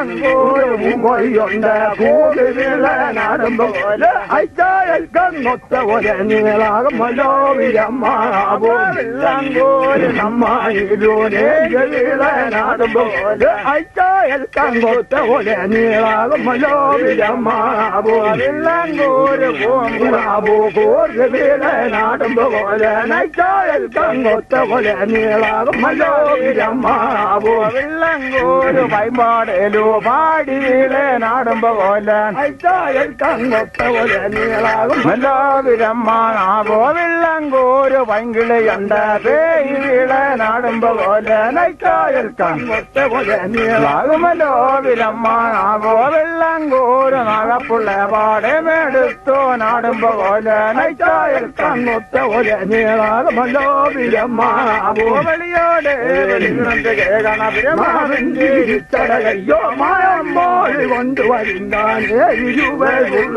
വെള്ളങ്കൂരും കൊയ്യുണ്ട് കൂടിവിള നാടും പോലെ അയച്ചായൽ കന്നൊത്ത പോലെ നീളാകുമല്ലോ വിരമാവോ വെള്ളങ്കൂര് നമ്മായിരൂനെ വിള നാടും പോലെ അയച്ചായൽ കന്നൊത്ത പോലെ നീളാകുമല്ലോ വിരമാവോ വെള്ളങ്കൂര് പോകുമ്പോ കൂറ് വിള നാടും പോലെ നൈച്ചായൽ കന്നൊത്ത പോലെ നീളാകുമല്ലോ വിരമാവോ വെള്ളങ്കൂര് വൈപാടലോ പാടി വീള നാടുമ്പോ പോലെ അയച്ചായൽ കന്നൊത്ത പോലെ നീളാകുമല്ലോ വിരമാവോ വെള്ളങ്കൂര് വൈങ്കിളിയുണ്ട് പേയി വീള നാടുമ്പോ പോലെ നൈച്ചായൽ കന്നൊത്ത പോലെ നീളാകുമല്ലോ വിരമാവോ വെള്ളങ്കൂര് നാഗപ്പുള്ള പാടമെടുത്തു നാടുമ്പോ പോലെ നൈച്ചായൽ കന്നൊത്ത പോലെ നീളാകുമല്ലോ വിരമാവോ വെളിയോടെ വെളിവിടന്റെ കേൾക്കണ വിരമാവിന്റെ ചടകയ്യോ മായമ്പോൾ കൊണ്ടുവരുന്നാനേ ഇരുവരുള്ള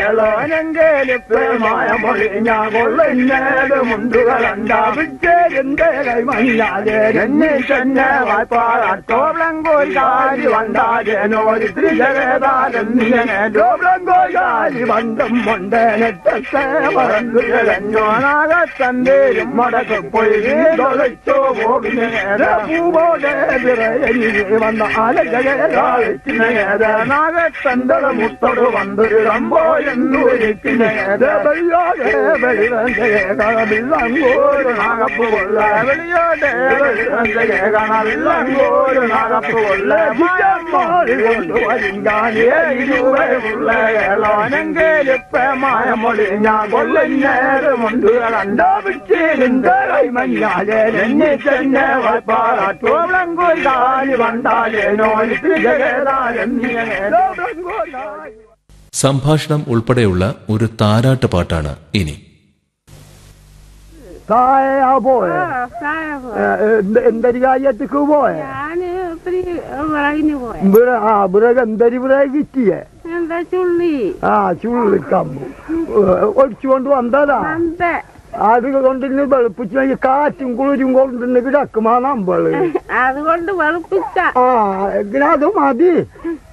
കേളോനെങ്കേലിപ്പമായ മൊഴി ഞാൻ കൊള്ളുന്നേത് മുണ്ടുകളുണ്ടാവിച്ചേരിന്റെ കൈമഞ്ഞാതെ എന്നെ തന്നെ വായ്പാടോളങ്കോരി വണ്ടാജനോരി ത്രിജഗേതാലെന്നിങ്ങനെ ഡോബ്ലങ്കോരി വണ്ടും കൊണ്ടേനെട്ടത്തെ പറന്നു കിഴഞ്ഞോനാകത്തന്തേരും മടക്ക് പോയി തൊളിച്ചോ പോകുന്നേര പൂവോടെ വിറയരി വന്ന ആലജഗേതാളിക്കുന്നേര നാഗത്തന്തള മുത്തോട് വന്നൊരു റമ്പോ എന്നൂരിക്കുന്നേര വെളിയോടെ വെളിവന്റെ കളവില്ലങ്കോരു നാഗപ്പ് കൊള്ള വെളിയോടെ വെളിവന്റെ കളവില്ലങ്കോരു നാഗപ്പ് കൊള്ള മാറി കൊണ്ടുവരിങ്കാനേ ഇരുവരുള്ള ഏളോനെങ്കേലിപ്പമായ മൊഴി ഞാൻ കൊള്ളുന്നേര് മുണ്ടുകളുണ്ടോ വിട്ടിരുந்த കൈമഞ്ഞാലേ എന്നെ തന്നെ വായ്പാടോളങ്കോരി വണ്ടാലേനോ ത്രിജഗേതാലെന്നിയനോ സംഭാഷണം ഉൾപ്പെടെയുള്ള ഒരു താരാട്ട് പാട്ടാണ് ഇനി താഴെയാ പോയെ ആ, താഴെ പോയി. എന്തൊരു കാര്യത്തേക്ക് പോയെ ഞാന് ഇത്തിരി വിറകിന് പോയ ഇവിടെ ആ ഇവിടെ എന്തൊരു ഇവിടെ കിട്ടിയേ എന്താ ചുള്ളി ആ ചുള്ളിക്കമ്പു ഒടിച്ചുകൊണ്ട് വന്നതാ അന്ത അത് കൊണ്ടിന്ന് വെളുപ്പിച്ച് ഈ കാറ്റും കുളിരും കൊണ്ടിന്ന് കിടക്കുമാ നമ്മള് അതുകൊണ്ട് വെളുപ്പിച്ച ആ എങ്ങനെ അത് മതി